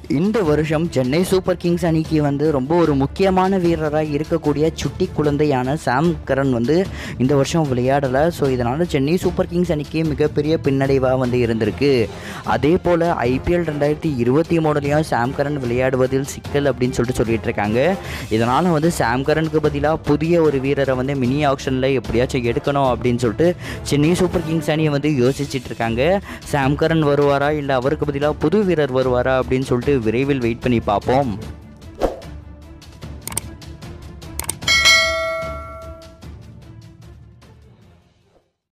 இந்த வருஷம் Chennai super Kings அணிக்கு வந்து ரொம்ப ஒரு முக்கியமான வீரராக இருக்கக்கூடிய சுட்டி குழந்தையான சாம் கரன் வந்து இந்த வருஷம் விளையாடலை ஸோ இதனால் சென்னை சூப்பர் கிங்ஸ் அணிக்கு மிகப்பெரிய பின்னடைவாக வந்து இருந்திருக்கு அதே போல் ஐபிஎல் ரெண்டாயிரத்தி இருபத்தி மூணுலேயும் சாம் கரன் விளையாடுவதில் சிக்கல் அப்படின்னு சொல்லிட்டு சொல்லிட்டு இருக்காங்க இதனால் வந்து சாம் கரனுக்கு பதிலாக புதிய ஒரு வீரரை வந்து மினி ஆக்ஷனில் எப்படியாச்சும் எடுக்கணும் அப்படின்னு சொல்லிட்டு சென்னை சூப்பர் கிங்ஸ் அணியை வந்து யோசிச்சுட்டு இருக்காங்க சாம் கரன் வருவாரா இல்லை அவருக்கு பதிலாக புது வீரர் வருவாரா அப்படின்னு சொல்லிட்டு விரைவில் வெயிட் பண்ணி பார்ப்போம்